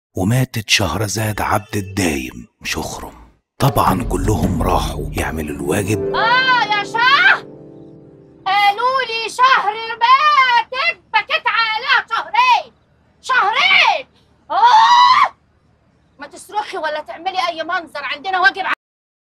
وماتت شهرزاد عبد الدايم شخرم طبعا كلهم راحوا يعملوا الواجب اه يا شاه قالوا لي شهر ماتت بكيت عليها شهرين شهرين اه ما تصرخي ولا تعملي اي منظر عندنا واجب ع-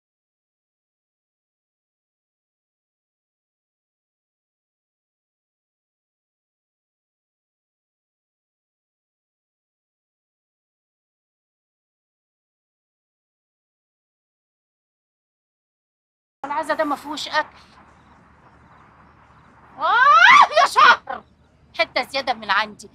العزا ده ما فيهوش اكل اه يا شهر حته زياده من عندي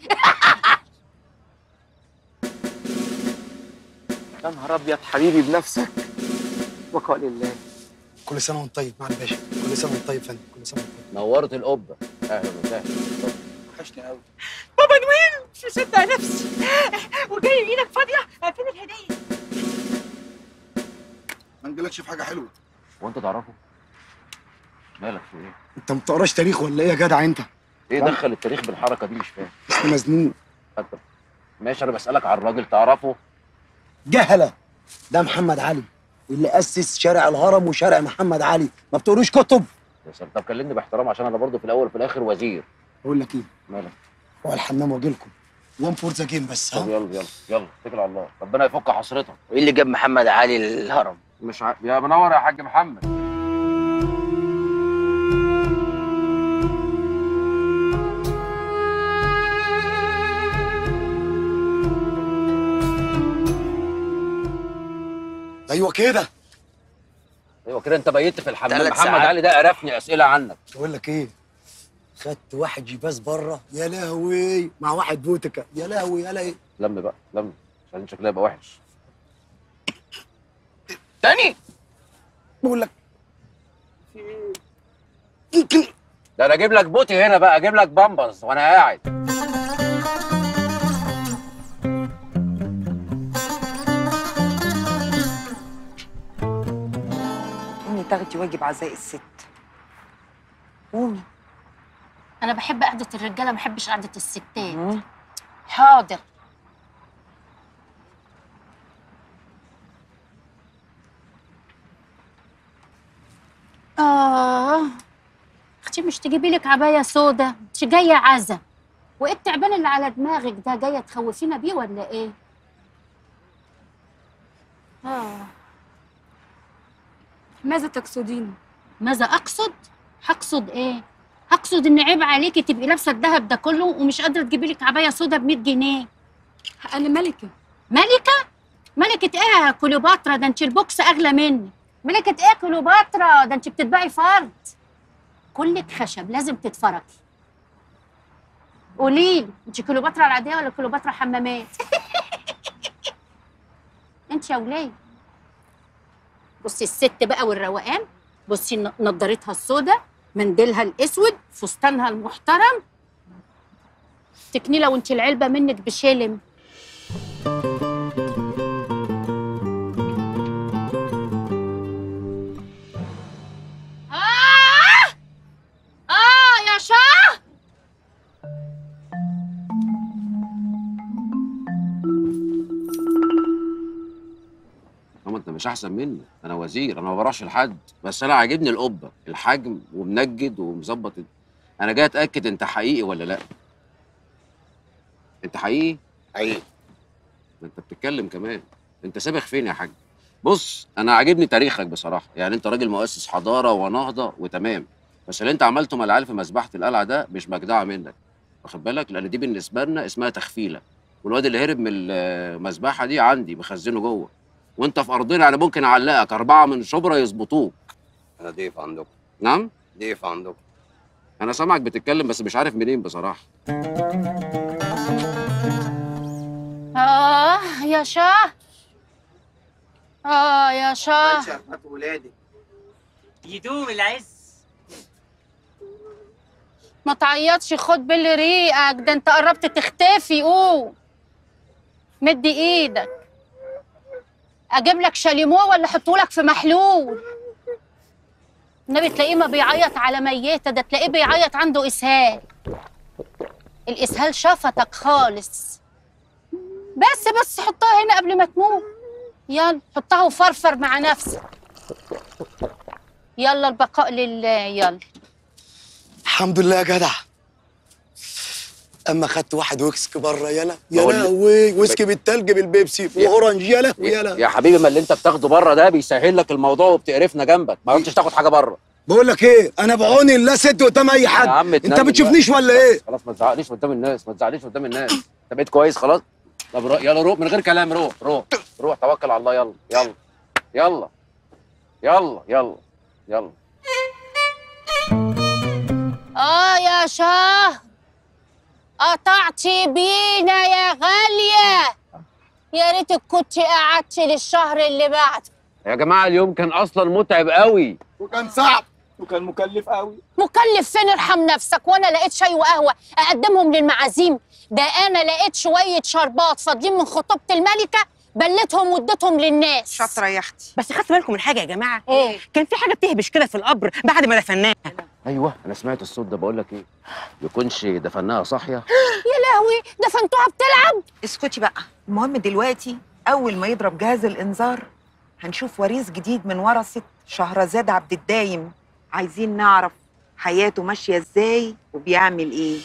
يا نهار ابيض حبيبي بنفسك وقال الله كل سنه وانت طيب مع الباشا كل سنه وانت طيب يا فندم كل سنه وانت طيب نورت القبه اهلا وسهلا وحشني قوي بابا نويل مش مصدق نفسي وجاي ايدك فاضيه فين الهديه ما نجيلكش في حاجه حلوه وانت تعرفه مالك في ايه انت ما بتقراش تاريخ ولا ايه يا جدع انت ايه دخل التاريخ بالحركه دي مش فاهم اسمه مزنوق انت ماشي انا بسالك على الراجل تعرفه جهله ده محمد علي اللي اسس شارع الهرم وشارع محمد علي ما بتقروش كتب يا سلام طب كلمني باحترام عشان انا برضه في الاول وفي الاخر وزير بقول لك ايه مالك هو الحمام واجي لكم وان فور ذا جيم بس طب ها يلا يلا يلا اتكل على الله ربنا يفك حسرتك وايه اللي جاب محمد علي الهرم مش ع... يا منور يا حاج محمد ايوه كده ايوه كده انت بيت في الحمام تلات محمد ساعات. علي ده قرفني اسئله عنك بقول لك ايه خدت واحد جيباز بره يا لهوي مع واحد بوتكا يا لهوي يا لهوي لم بقى لم عشان شكلها يبقى وحش تاني بقول لك يمكن ده انا اجيب لك بوتي هنا بقى اجيب لك بامبرز وانا قاعد قومي تاخدي واجب عزاء الست قومي انا بحب قعده الرجاله ما بحبش قعده الستات حاضر اه اختي مش تجيبي لك عبايه سودا مش جايه عزا وايه التعبان اللي على دماغك ده جايه تخوفينا بيه ولا ايه اه ماذا تقصدين؟ ماذا اقصد هقصد ايه هقصد ان عيب عليكي تبقي لابسه الذهب ده كله ومش قادره تجيبي لك عبايه سودا ب 100 جنيه أنا ملكة ملكه ملكه ايه يا كليوباترا ده انت البوكس اغلى مني ملكه ايه يا كليوباترا ده انت بتتباعي فرد كلك خشب لازم تتفركي قولي لي انت كليوباترا العاديه ولا كليوباترا حمامات انت يا وليه بصي الست بقى والروقان بصي ن- نضارتها السوداء منديلها الاسود فستانها المحترم تكنيله وانت العلبه منك بشلم آه آه يا شاه ماما انت مش احسن مني انا وزير انا ما بروحش لحد بس انا عاجبني القبه الحجم ومنجد ومظبط انا جاي اتاكد انت حقيقي ولا لا انت حقيقي حقيقي ما انت بتتكلم كمان انت سابخ فين يا حاج بص انا عاجبني تاريخك بصراحه يعني انت راجل مؤسس حضاره ونهضه وتمام بس اللي انت عملته مع العيال في مذبحه القلعه ده مش مجدعه منك واخد بالك لان دي بالنسبه لنا اسمها تخفيله والواد اللي هرب من المذبحه دي عندي مخزنه جوه وانت في ارضنا انا ممكن اعلقك اربعه من شبرا يظبطوك انا ضيف عندكم نعم ضيف عندكم انا سامعك بتتكلم بس مش عارف منين بصراحه آه يا شاه آه يا شاه شرفات ولادي يدوم العز ما تعيطش خد باللي ريقك ده انت قربت تختفي قوم مدي ايدك اجيب لك شاليمو ولا احطهولك في محلول النبي تلاقيه ما بيعيط على ميته ده تلاقيه بيعيط عنده اسهال الاسهال شفتك خالص بس بس حطها هنا قبل ما تموت يلا حطها وفرفر مع نفسك يلا البقاء لله يلا الحمد لله يا جدع اما خدت واحد ويسكي بره يلا يا بقول لك- لهوي ويسكي بالتلج بالبيبسي واورنج يلا يلا يا حبيبي ما اللي انت بتاخده بره ده بيسهل لك الموضوع وبتقرفنا جنبك ما عرفتش تاخد حاجه بره بقول لك ايه انا بعون الله ست قدام اي حد يا عم انت اتنين بتشوفنيش بقى. ولا ايه خلاص ما تزعقليش قدام الناس ما تزعقليش قدام الناس انت بقيت كويس خلاص طب رو... يلا روح من غير كلام روح روح روح توكل على الله يلا يلا يلا يلا يلا يلا اه يا شاه قطعتي بينا يا غالية يا ريتك كنت قعدتي للشهر اللي بعده يا جماعه اليوم كان اصلا متعب قوي وكان صعب وكان مكلف قوي مكلف فين ارحم نفسك وانا لقيت شاي وقهوة اقدمهم للمعازيم ده انا لقيت شوية شربات فاضلين من خطوبة الملكة بلتهم واديتهم للناس شاطره يا اختي بس خدتوا بالكم من حاجه يا جماعه ايه كان في حاجه بتهبش كده في القبر بعد ما دفناه ايوه انا سمعت الصوت ده بقول لك ايه يكونش دفناها صاحيه يا لهوي دفنتوها بتلعب اسكتي بقى المهم دلوقتي اول ما يضرب جهاز الانذار هنشوف وريث جديد من ورثه شهرزاد عبد الدايم عايزين نعرف حياته ماشيه ازاي وبيعمل ايه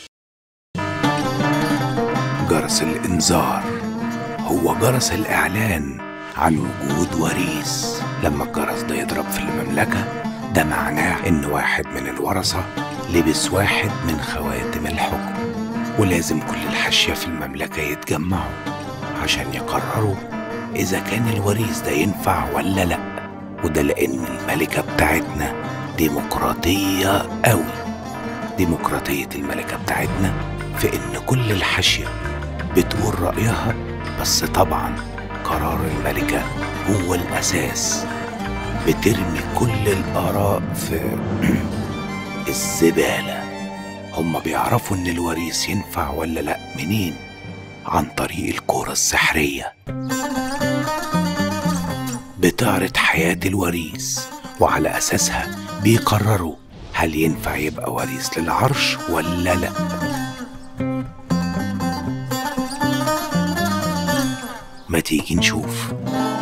جرس الإنذار هو جرس الإعلان عن وجود وريث لما الجرس ده يضرب في المملكة ده معناه إن واحد من الورثة لبس واحد من خواتم الحكم ولازم كل الحاشية في المملكة يتجمعوا عشان يقرروا إذا كان الوريث ده ينفع ولا لأ وده لأن الملكة بتاعتنا ديمقراطية أوي ديمقراطية الملكة بتاعتنا في إن كل الحاشية بتقول رأيها بس طبعا قرار الملكة هو الأساس بترمي كل الآراء في الزبالة هما بيعرفوا إن الوريث ينفع ولا لأ منين عن طريق الكورة السحرية بتعرض حياة الوريث وعلى أساسها بيقرروا هل ينفع يبقى وريث للعرش ولا لأ ما تيجي نشوف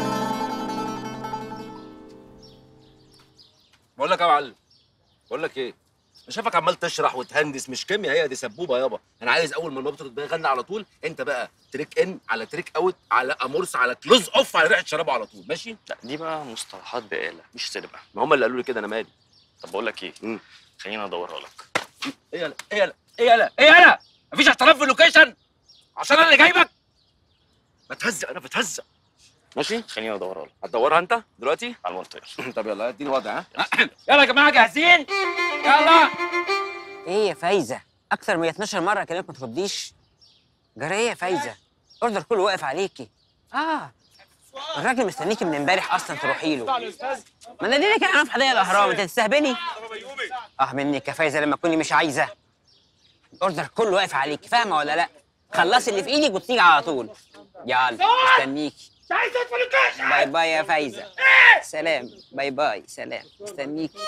بقول لك يا معلم بقول لك ايه انا شايفك عمال تشرح وتهندس مش كيمياء هي دي سبوبه يابا انا عايز اول ما النبضه تبقى يغني على طول انت بقى تريك ان على تريك اوت على امورس على كلوز اوف على ريحه شرابه على طول ماشي لا دي بقى مصطلحات بقالة مش سرقة ما هم اللي قالوا لي كده انا مالي طب بقول لك ايه مم. خليني ادورها لك ايه يلا ايه يلا ايه يلا ايه يلا مفيش احتراف في اللوكيشن عشان انا اللي جايبك بتهزق انا بتهزق ماشي خليني ادورها لك هتدورها انت دلوقتي على المنطقة طب يلا اديني وضع ها يلا يا جماعه جاهزين يلا ايه يا فايزه اكتر من 12 مره كلامك ما ترديش جرى يا فايزه اوردر كله واقف عليكي اه الراجل مستنيكي من امبارح اصلا تروحي له ما انا ليه كده انا في حدائق الاهرام انت تستهبني اه منك يا فايزه لما تكوني مش عايزه الاوردر كله واقف عليكي فاهمه ولا لا خلصي اللي في ايدك وتيجي على طول يلا مستنيكي باي باي يا فايزه سلام باي باي سلام مستنيكي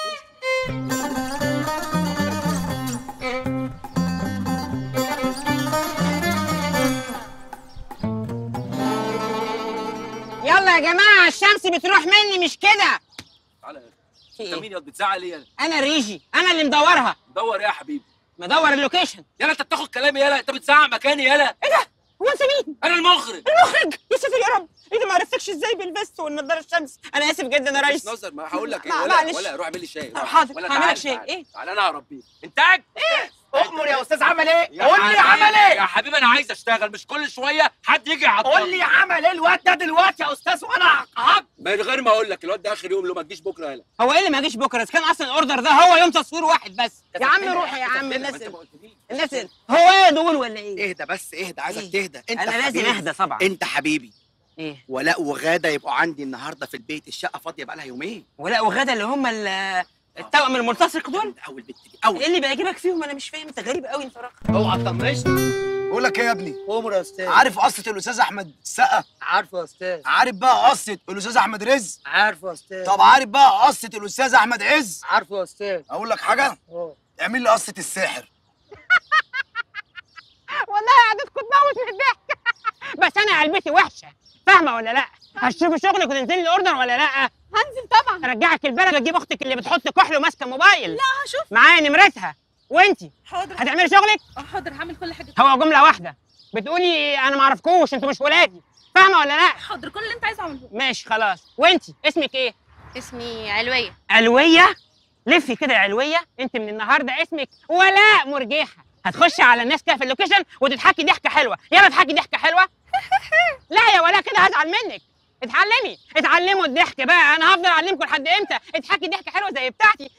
يلا يا جماعه الشمس بتروح مني مش كده تعالى في انت ايه مين يا بتزعل ايه انا ريجي انا اللي مدورها دور ايه يا حبيبي مدور اللوكيشن يلا انت بتاخد كلامي يلا انت بتزعق مكاني يلا هو انت مين انا المخرج المخرج يا ساتر يا رب ايه ده ما عرفتكش ازاي بالفيست والنضاره الشمس انا اسف جدا يا مش ريس نظر ما هقول لك ايه ما- ولا معلش. ولا روح اعمل لي شاي طب حاضر، ولا هعمل لك تعال- شاي. تعال. إيه؟ تعال انا هربيك انتاج ايه اؤمر يا استاذ عمل ايه؟ يا قول لي حبيبي- عمل ايه؟ يا حبيبي انا عايز اشتغل مش كل شويه حد يجي يعطلني قول لي عمل ايه الواد ده دلوقتي يا استاذ وانا هقعد من غير ما اقول لك الواد ده اخر يوم لو ما تجيش بكره يلا هو ايه اللي ما جاش بكره اذا كان اصلا الاوردر ده هو يوم تصوير واحد بس يا عم روح يا عم الناس الناس هو ايه دول ولا ايه اهدى بس اهدى عايزك إيه؟ تهدى انت انا لازم حبيبي. اهدى طبعا انت حبيبي ايه ولاء وغاده يبقوا عندي النهارده في البيت الشقه فاضيه بقالها يومين ولا وغدا اللي هم ال- التوأم الملتصق دول اول بنت دي اول ايه اللي بيعجبك فيهم انا مش فاهم انت غريب قوي انت صراحه اوعى تطنشني بقول لك ايه يا ابني قومر يا استاذ عارف قصه الاستاذ احمد السقا عارفه يا استاذ عارف بقى قصه الاستاذ احمد رزق عارفه يا استاذ طب عارف بقى قصه الاستاذ احمد عز عارفه يا استاذ اقول لك حاجه اه اعمل لي قصه الساحر والله قعدتكم تموت من الضحك بس انا قلبتي وحشه فاهمه ولا لا هتشوفي شغلك وتنزلي الاوردر ولا لا هنزل طبعا ارجعك البلد اجيب اختك اللي بتحط كحل وماسكه موبايل لا هشوف معايا نمرتها وانتي حاضر هتعملي شغلك اه حاضر هعمل كل حاجه هو جمله واحده بتقولي انا ما اعرفكوش انتوا مش ولادي فاهمه ولا لا حاضر كل اللي انت عايزه اعمله ماشي خلاص وانتي اسمك ايه اسمي علوية علويه لفي كده يا علويه انت من النهارده اسمك ولاء مرجيحه هتخشي على الناس كده في اللوكيشن وتضحكي ضحكه حلوه يلا اضحكي ضحكه حلوه لا يا ولاء كده هزعل منك اتعلمي اتعلموا الضحك بقى انا هفضل اعلمكم لحد امتى اضحكي ضحكه حلوه زي بتاعتي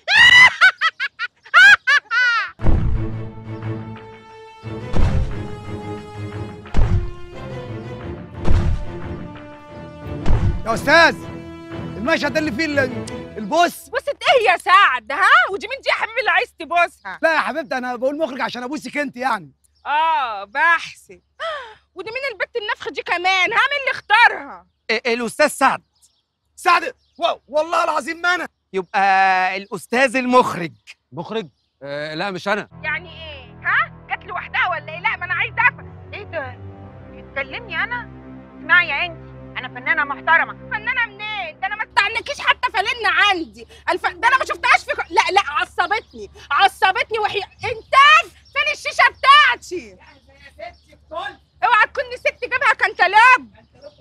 يا استاذ المشهد ده اللي فيه ال- البوس بوسة ايه يا سعد ها ودي مين دي يا حبيبي اللي عايز تبوسها لا يا حبيبتي انا بقول مخرج عشان ابوسك انت يعني اه بحسب ودي مين البت النفخ دي كمان ها مين اللي اختارها الاستاذ سعد سعد و- والله العظيم ما انا يبقى الاستاذ المخرج مخرج آه لا مش انا يعني ايه ها جت لوحدها ولا ايه لا ما انا عايزه افهم ايه ده بتكلمني انا اسمعي يا انت انا فنانه محترمه فنانه منين ده انا ما استعنكيش حتى فلن عندي الف... ده انا ما شفتهاش في ك- لا لا عصبتني عصبتني وحي انتاج فين الشيشه بتاعتي اوعى تكون ست جابها كنتالوب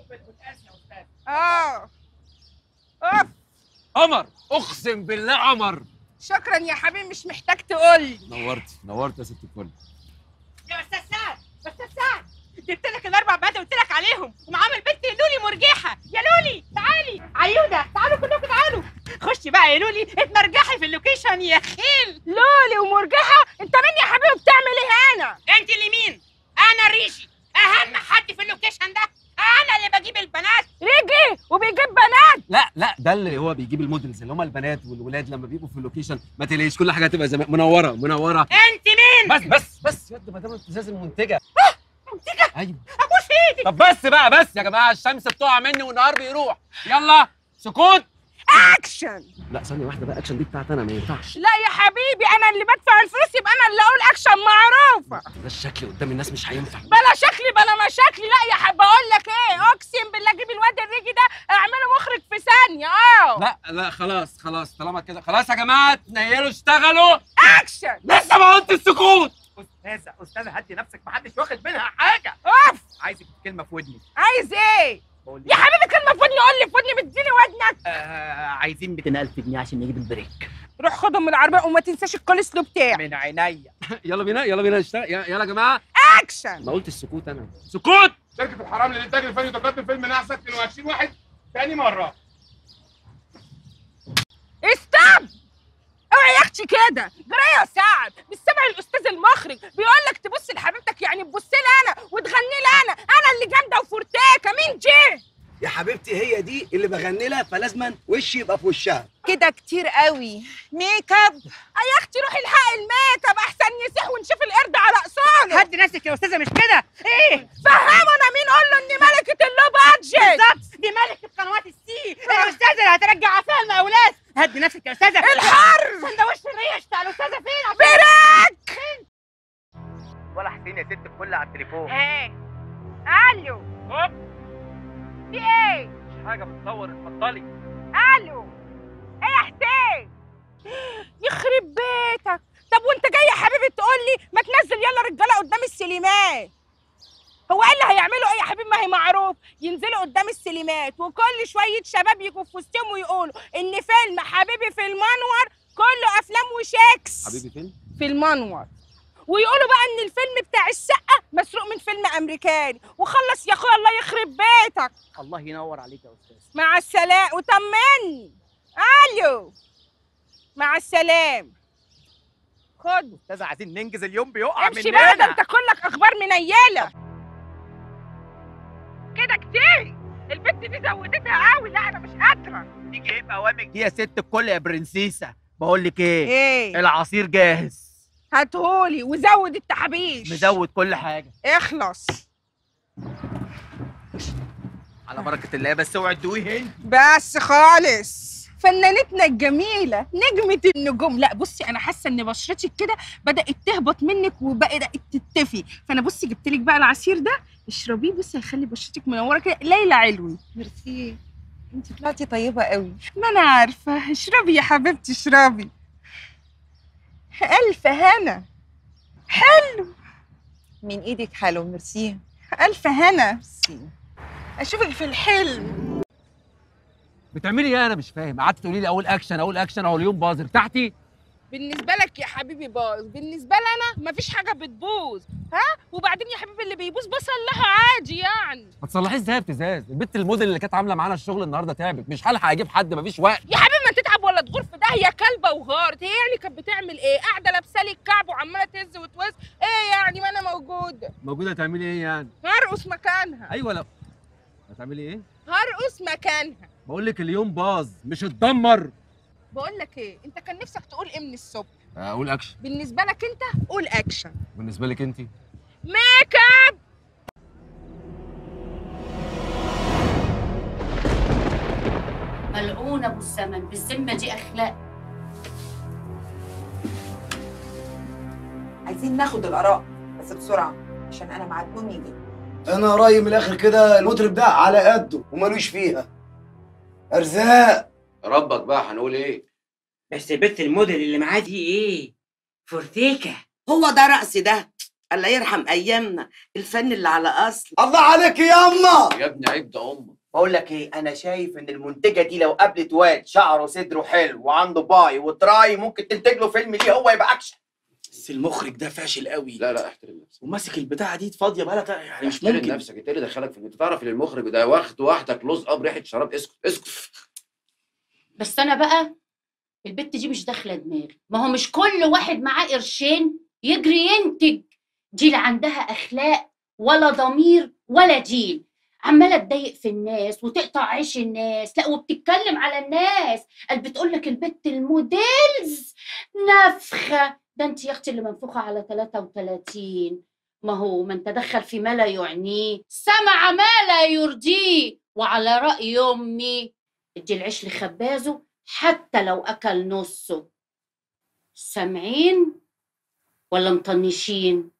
اه اوف قمر اقسم بالله قمر شكرا يا حبيبي مش محتاج تقول لي نورت نورت يا ست الكل يا استاذ سعد استاذ سعد جبت لك الاربع بنات قلت لك عليهم ومعاهم البنت لولي مرجحه يا لولي تعالي عيوده تعالوا كلكم تعالوا خشي بقى يا لولي اتمرجحي في اللوكيشن يا خيل لولي ومرجحه انت مين يا حبيبي بتعمل ايه هنا انت اللي مين انا ريشي اهم حد في اللوكيشن ده انا اللي بجيب البنات ريجي وبيجيب بنات لا لا ده اللي هو بيجيب المودلز اللي هم البنات والولاد لما بيبقوا في اللوكيشن ما تقلقيش كل حاجه هتبقى زي ما- منوره منوره انت مين بس بس بس يد ما دام انت لازم منتجه منتجه ايوه ابوس ايدي طب بس بقى بس يا جماعه الشمس بتقع مني والنهار بيروح يلا سكوت اكشن لا ثانيه واحده بقى اكشن دي بتاعتي انا ما ينفعش لا يا حبيبي انا اللي بدفع الفلوس يبقى انا اللي اقول اكشن معروفه ده الشكل قدام الناس مش هينفع بلا شكلي بلا مشاكلي لا يا حبيبي اقول لك ايه اقسم بالله اجيب الواد الريجي ده اعمله مخرج في ثانيه اه لا لا خلاص خلاص طالما كده خلاص يا جماعه تنيلوا اشتغلوا اكشن لسه ما قلت السكوت استاذه استاذه هدي نفسك محدش واخد منها حاجه اوف عايزك كلمه في ودني عايز ايه بقول يا حبيبي كلمه في ودني قول لي في ودني مديني ودنك آه عايزين 200000 جنيه عشان نجيب البريك روح خدهم من العربيه وما تنساش الكولسلو بتاعي من عينيا يلا بينا يلا بينا نشتغل يلا يلا يا جماعه اكشن ما قلت السكوت انا سكوت شركة الحرام للإنتاج الفني تقدم فيلم نحسك 22 واحد تاني مرة استوب اوعي يا اختي كده جرى يا سعد مش سامع الاستاذ المخرج بيقول لك تبص لحبيبتك يعني تبص لي انا وتغني لي انا انا اللي جامده وفورتاكه مين جه يا حبيبتي هي دي اللي بغني لها فلازما وشي يبقى في وشها كده كتير قوي ميك اب آه يا اختي روحي الحقي الميك اب احسن يسيح ونشوف القرد على اصاله هدي نفسك يا استاذه مش كده ايه فهموا انا مين قول له اني ملكه اللو بادجت بالظبط دي ملكه قنوات السي الاستاذه اللي هترجع عفاها المقاولات هدي نفسك يا استاذه الحر سندوتش الريش بتاع الاستاذه فين بريك ولا حسين يا ست الكل على التليفون ايه الو في ايه مش حاجه بتصور اتفضلي الو ايه يا حسين يخرب بيتك طب وانت جاي يا حبيبي تقول لي ما تنزل يلا رجاله قدام السينمات هو ايه اللي هيعملوا ايه يا حبيبي ما هي معروف ينزلوا قدام السينمات وكل شويه شباب يجوا في وسطهم ويقولوا ان فيلم حبيبي في المنور كله افلام وشيكس حبيبي فين في المنور ويقولوا بقى ان الفيلم بتاع الشقه مسروق من فيلم امريكاني وخلص يا اخويا الله يخرب بيتك الله ينور عليك يا استاذ مع السلامه وطمني الو مع السلامه خد استاذ عايزين ننجز اليوم بيقع امشي بقى ده مننا انت كلك اخبار منيله كده كتير البت دي زودتها قوي لا انا مش قادره تيجي ايه بقوامك دي يا ست الكل يا برنسيسه بقول لك ايه ايه العصير جاهز هاتهولي وزود التحابيش مزود كل حاجه اخلص على بركه الله بس اوعي تدويه هنا بس خالص فنانتنا الجميله نجمه النجوم لا بصي انا حاسه ان بشرتك كده بدات تهبط منك وبدات تتفي فانا بصي جبت لك بقى العصير ده اشربيه بصي هيخلي بشرتك منوره كده ليلى علوي ميرسي انت طلعتي طيبه قوي ما انا عارفه اشربي يا حبيبتي اشربي الف هنا حلو من ايدك حلو ميرسي الف هنا اشوفك في الحلم بتعملي ايه انا مش فاهم قعدت تقولي لي اقول اكشن اقول اكشن اهو اليوم باظ ارتحتي بالنسبه لك يا حبيبي باظ بالنسبه لي انا مفيش حاجه بتبوظ ها وبعدين يا حبيبي اللي بيبوظ بصلحه عادي يعني ما تصلحيش ازاي يا ابتزاز البت الموديل اللي كانت عامله معانا الشغل النهارده تعبت مش هلحق اجيب حد مفيش وقت يا حبيبي ما تتعب ولا تغور في داهيه كلبه وغارت هي يعني كانت بتعمل ايه قاعده لابسه لي الكعب وعماله تهز وتوز ايه يعني ما انا موجوده موجوده تعملي ايه يعني هرقص مكانها ايوه لا هتعملي ايه هرقص مكانها بقول لك اليوم باظ مش اتدمر بقول لك ايه انت كان نفسك تقول ايه من الصبح اقول اكشن بالنسبه لك انت قول اكشن بالنسبه لك انت ميك اب ملعون ابو الزمن بالذمه دي اخلاق عايزين ناخد الاراء بس بسرعه عشان انا مع النوم يجي انا رايي من الاخر كده المطرب ده على قده ومالوش فيها ارزاق ربك بقى هنقول ايه بس البت الموديل اللي معاه دي ايه فورتيكا هو ده رقص ده الله يرحم ايامنا الفن اللي على اصل الله عليك يا اما يا ابني عيب ده امك بقول لك ايه انا شايف ان المنتجه دي لو قابلت واد شعره صدره حلو وعنده باي وتراي ممكن تنتج له فيلم ليه هو يبقى اكشن بس المخرج ده فاشل قوي لا لا احترم نفسك وماسك البتاعه دي فاضيه بقى لها يعني مش احترم ممكن نفسك انت اللي دخلك في انت تعرف ان المخرج ده واخد واحده كلوز اب ريحه شراب اسكت اسكت بس انا بقى البت دي مش داخله دماغي ما هو مش كل واحد معاه قرشين يجري ينتج دي لا عندها اخلاق ولا ضمير ولا دين عماله تضايق في الناس وتقطع عيش الناس لا وبتتكلم على الناس قال بتقول لك البت الموديلز نفخه ده انت يا اختي اللي منفوخه على 33 ما هو من تدخل في ما لا يعنيه سمع ما لا يرضيه وعلى راي امي ادي العيش لخبازه حتى لو اكل نصه سامعين ولا مطنشين